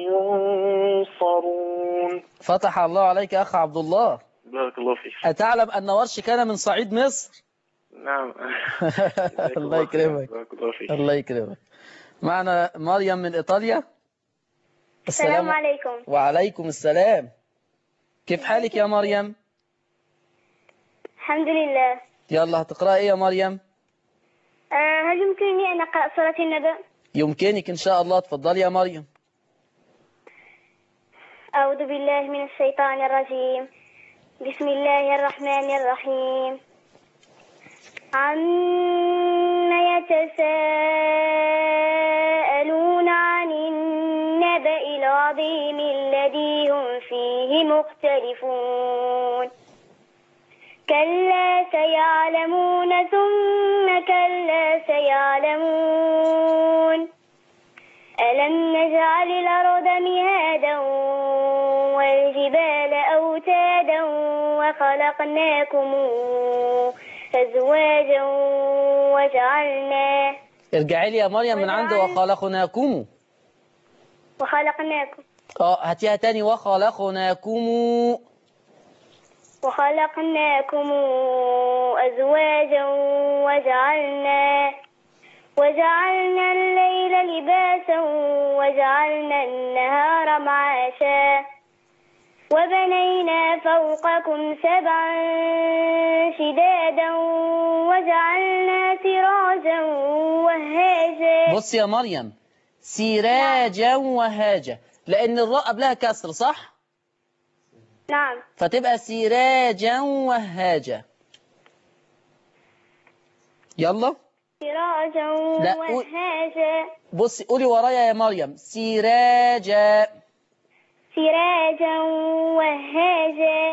ينصرون فتح الله عليك أخ عبد الله بارك الله فيك أتعلم أن ورش كان من صعيد مصر نعم الله يكرمك بارك الله فيك الله يكرمك معنا مريم من إيطاليا السلام عليكم وعليكم السلام كيف حالك يا مريم الحمد لله يلا هتقرأ إيه يا مريم آه هل يمكنني أن أقرأ سورة النبأ يمكنك إن شاء الله تفضلي يا مريم أعوذ بالله من الشيطان الرجيم بسم الله الرحمن الرحيم عما يتساءلون عن النبأ العظيم الذي هم فيه مختلفون كلا سيعلمون ثم كلا سيعلمون ألم نجعل الأرض مهادا والجبال أوتادا وخلقناكم أزواجا وجعلنا ارجعي لي يا مريم من عند وخلقناكم وخلقناكم اه هاتيها تاني وخلقناكم وخلقناكم أزواجا وجعلنا وجعلنا الليل لباسا وجعلنا النهار معاشا وبنينا فوقكم سبعا شدادا وجعلنا سراجا وهاجا بص يا مريم سراجا وهاجا لأن الراء قبلها كسر صح؟ نعم فتبقى سراجا وهاجا يلا سراجا لا، قول- وهاجا بصي قولي ورايا يا مريم سراجا سراجا وهاجا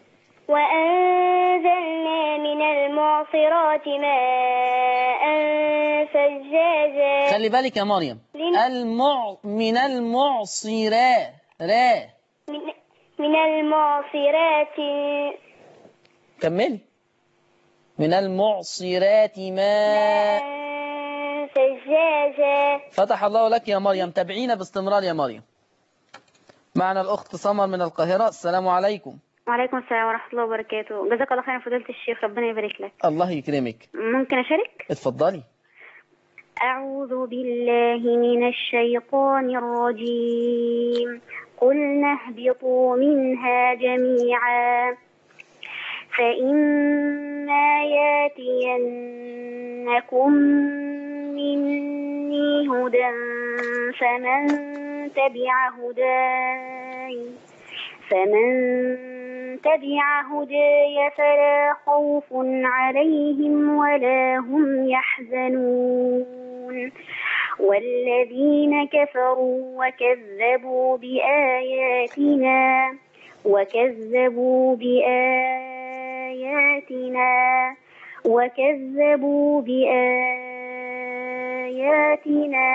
وأنزلنا من المعصرات ماء ثجاجا خلي بالك يا مريم لم- المع من المعصرات را من, من المعصرات كملي من المعصرات ماء ماء ثجاجا فتح الله لك يا مريم تابعينا باستمرار يا مريم معنا الأخت سمر من القاهرة السلام عليكم وعليكم السلام ورحمة الله وبركاته جزاك الله خيرا فضيلة الشيخ ربنا يبارك لك الله يكرمك ممكن أشارك؟ اتفضلي أعوذ بالله من الشيطان الرجيم قلنا اهبطوا منها جميعا فإما ياتينكم مني هدى فمن تبع هداي فمن تبع هداي فلا خوف عليهم ولا هم يحزنون والذين كفروا وكذبوا بآياتنا وكذبوا بآياتنا وكذبوا بآياتنا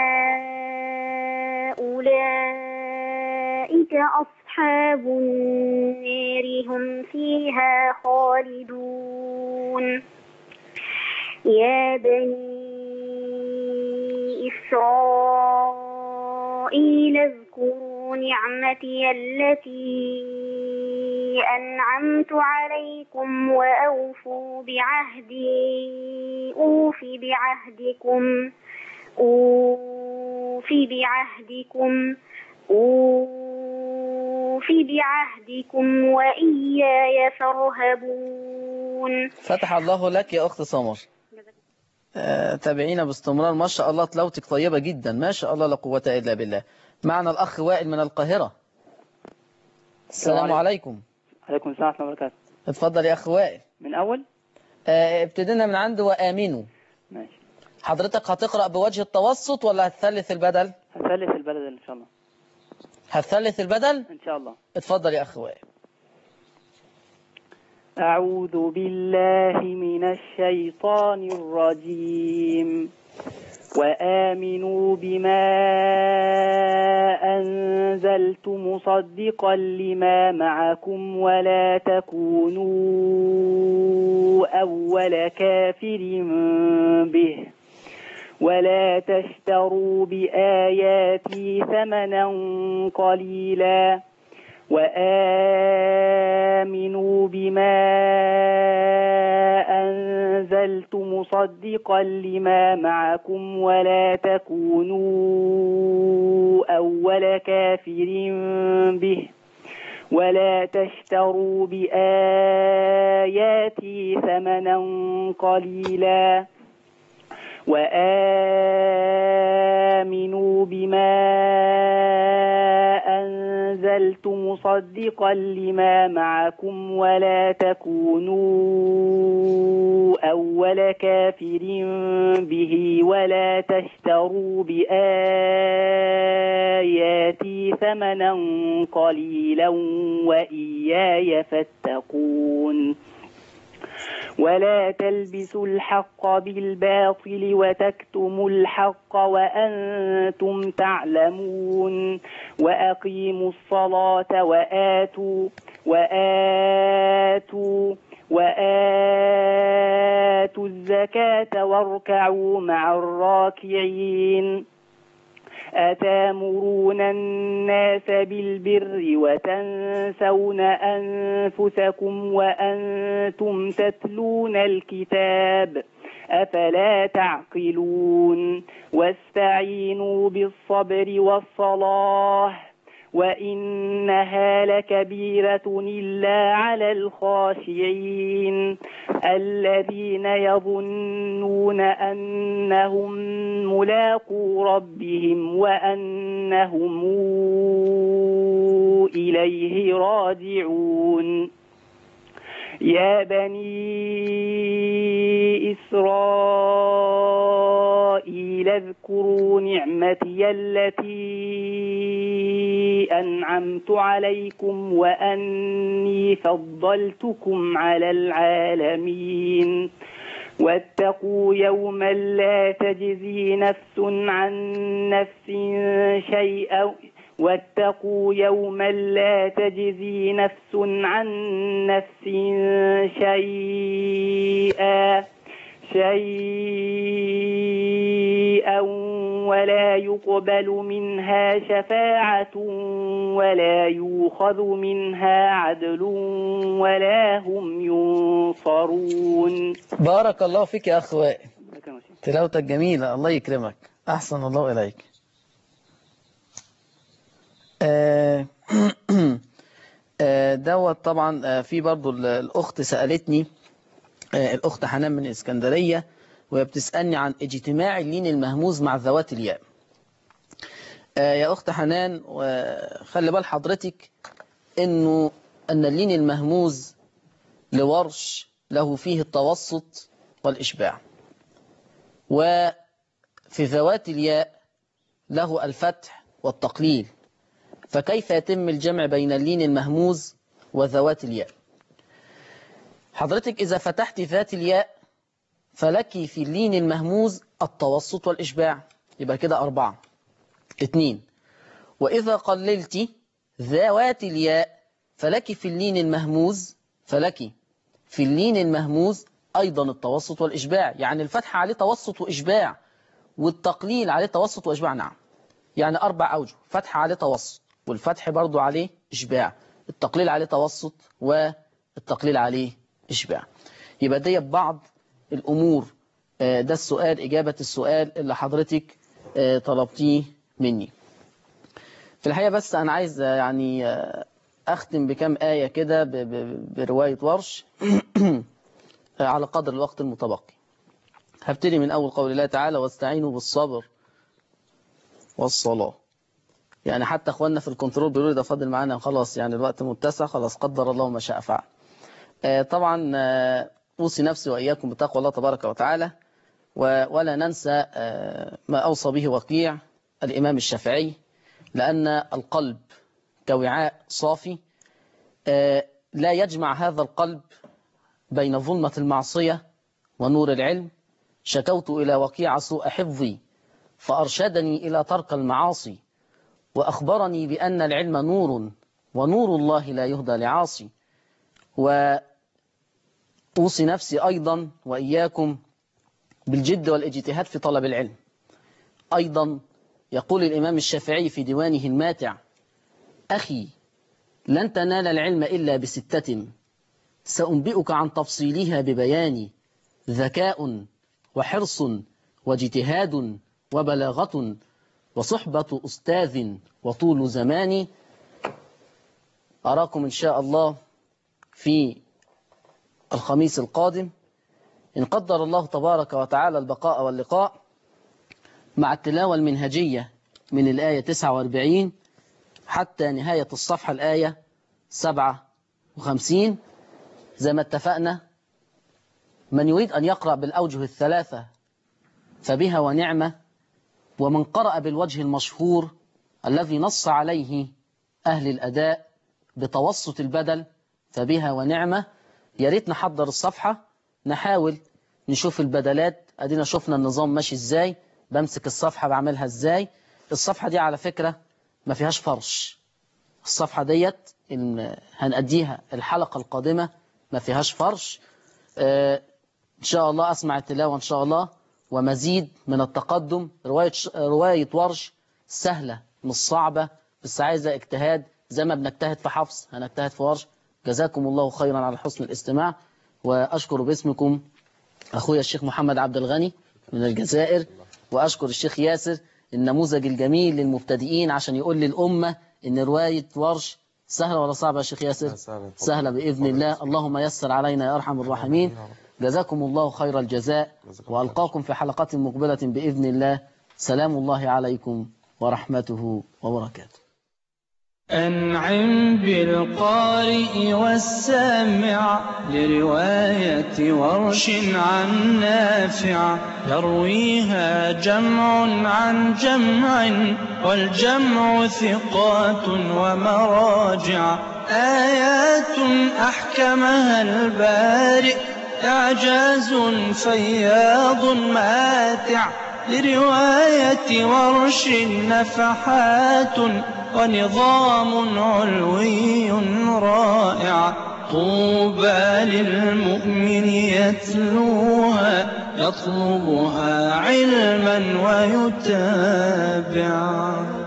أولئك أصحاب النار هم فيها خالدون يا بني إسرائيل اذكروا نعمتي التي أنعمت عليكم وأوفوا بعهدي أوف بعهدكم أوف بعهدكم أوف بعهدكم وإياي فارهبون يفترون فتح الله لك يا أخت سمر آه، تابعينا باستمرار ما شاء الله تلاوتك طيبة جدا ما شاء الله لا قوة إلا بالله معنا الأخ وائل من القاهرة السلام عليكم عليكم السلام ورحمة الله وبركاته اتفضل يا أخ وائل من أول آه، ابتدينا من عنده وآمنوا ماشي حضرتك هتقرأ بوجه التوسط ولا هتثلث البدل هثلث البلد إن شاء الله هتثلث البدل إن شاء الله اتفضل يا أخ وائل أعوذ بالله من الشيطان الرجيم وآمنوا بما أنزلت مصدقا لما معكم ولا تكونوا أول كافر به ولا تشتروا بآياتي ثمنا قليلا وآمنوا بما أنزلت مصدقا لما معكم ولا تكونوا أول كافر به ولا تشتروا بآياتي ثمنا قليلا وآمنوا بما أنزلت مصدقا لما معكم ولا تكونوا أول كافر به ولا تشتروا بآياتي ثمنا قليلا وإياي فاتقون ولا تلبسوا الحق بالباطل وتكتموا الحق وأنتم تعلمون وأقيموا الصلاة وآتوا وآتوا وآتوا الزكاة واركعوا مع الراكعين أتامرون الناس بالبر وتنسون أنفسكم وأنتم تتلون الكتاب أفلا تعقلون واستعينوا بالصبر والصلاة وإنها لكبيرة إلا على الخاشعين الذين يظنون أنهم ملاقو ربهم وأنهم إليه راجعون يا بني إسرائيل اذكروا نعمتي التي أنعمت عليكم وأني فضلتكم على العالمين واتقوا يوما لا تجزي نفس عن نفس شيئا واتقوا يوما لا تجزي نفس عن نفس شيئا شيئا ولا يقبل منها شفاعة ولا يؤخذ منها عدل ولا هم ينصرون بارك الله فيك يا أخ وائل تلاوتك جميلة الله يكرمك أحسن الله إليك آه، آه، دوت طبعا آه، في برضو ال- الأخت سألتني آه، الأخت حنان من إسكندرية وهي بتسألني عن اجتماع اللين المهموز مع ذوات الياء آه، يا أخت حنان و- خلي بال حضرتك إنه أن اللين المهموز لورش له فيه التوسط والإشباع وفي ذوات الياء له الفتح والتقليل فكيف يتم الجمع بين اللين المهموز وذوات الياء حضرتك إذا فتحت ذات الياء فلك في اللين المهموز التوسط والإشباع يبقى كده أربعة اتنين وإذا قللت ذوات الياء فلك في اللين المهموز فلك في اللين المهموز أيضا التوسط والإشباع يعني الفتح عليه توسط وإشباع والتقليل عليه توسط وإشباع نعم يعني أربع أوجه فتح عليه توسط والفتح برضو عليه إشباع التقليل عليه توسط والتقليل عليه إشباع يبقى دي بعض الأمور آه، ده السؤال إجابة السؤال اللي حضرتك آه، طلبتيه مني في الحقيقة بس أنا عايز آه، يعني آه، أختم بكم آية كده ب- ب- برواية ورش على قدر الوقت المتبقي هبتدي من أول قول الله تعالى واستعينوا بالصبر والصلاة يعني حتى اخواننا في الكنترول بيقولوا لي ده فاضل معانا خلاص يعني الوقت متسع خلاص قدر الله ما شاء فعل آه، طبعا آه، أوصي نفسي وإياكم بتقوى الله تبارك وتعالى و- ولا ننسى آه، ما أوصى به وقيع الإمام الشافعي لأن القلب كوعاء صافي آه، لا يجمع هذا القلب بين ظلمة المعصية ونور العلم شكوت إلى وقيع سوء حفظي فأرشدني إلى ترك المعاصي وأخبرني بأن العلم نور ونور الله لا يهدى لعاصي وأوصي نفسي أيضا وإياكم بالجد والاجتهاد في طلب العلم أيضا يقول الإمام الشافعي في ديوانه الماتع أخي لن تنال العلم إلا بستة سأنبئك عن تفصيلها ببياني ذكاء وحرص واجتهاد وبلاغة وصحبة أستاذ وطول زمان أراكم إن شاء الله في الخميس القادم إن قدر الله تبارك وتعالى البقاء واللقاء مع التلاوة المنهجية من الآية 49 حتى نهاية الصفحة الآية 57 زي ما اتفقنا من يريد أن يقرأ بالأوجه الثلاثة فبها ونعمة ومن قرأ بالوجه المشهور الذي نص عليه أهل الأداء بتوسط البدل فبها ونعمة يا ريت نحضر الصفحة نحاول نشوف البدلات أدينا شفنا النظام ماشي إزاي بمسك الصفحة بعملها إزاي الصفحة دي على فكرة ما فيهاش فرش الصفحة ديت إن هنأديها الحلقة القادمة ما فيهاش فرش آه، إن شاء الله أسمع التلاوة إن شاء الله ومزيد من التقدم رواية, ش- رواية ورش سهلة مش صعبة بس عايزة اجتهاد زي ما بنجتهد في حفص هنجتهد في ورش جزاكم الله خيرا على حسن الاستماع وأشكر باسمكم أخويا الشيخ محمد عبد الغني من الجزائر وأشكر الشيخ ياسر النموذج الجميل للمبتدئين عشان يقول للأمة إن رواية ورش سهلة ولا صعبة يا شيخ ياسر سهلة. سهلة بإذن الله اللهم يسر علينا يا أرحم الراحمين جزاكم الله خير الجزاء وألقاكم في حلقات مقبلة بإذن الله سلام الله عليكم ورحمته وبركاته أنعم بالقارئ والسامع لرواية ورش عن نافع يرويها جمع عن جمع والجمع ثقات ومراجع آيات أحكمها البارئ إعجاز فياض ماتع لرواية ورش نفحات ونظام علوي رائع طوبى للمؤمن يتلوها يطلبها علما ويتابع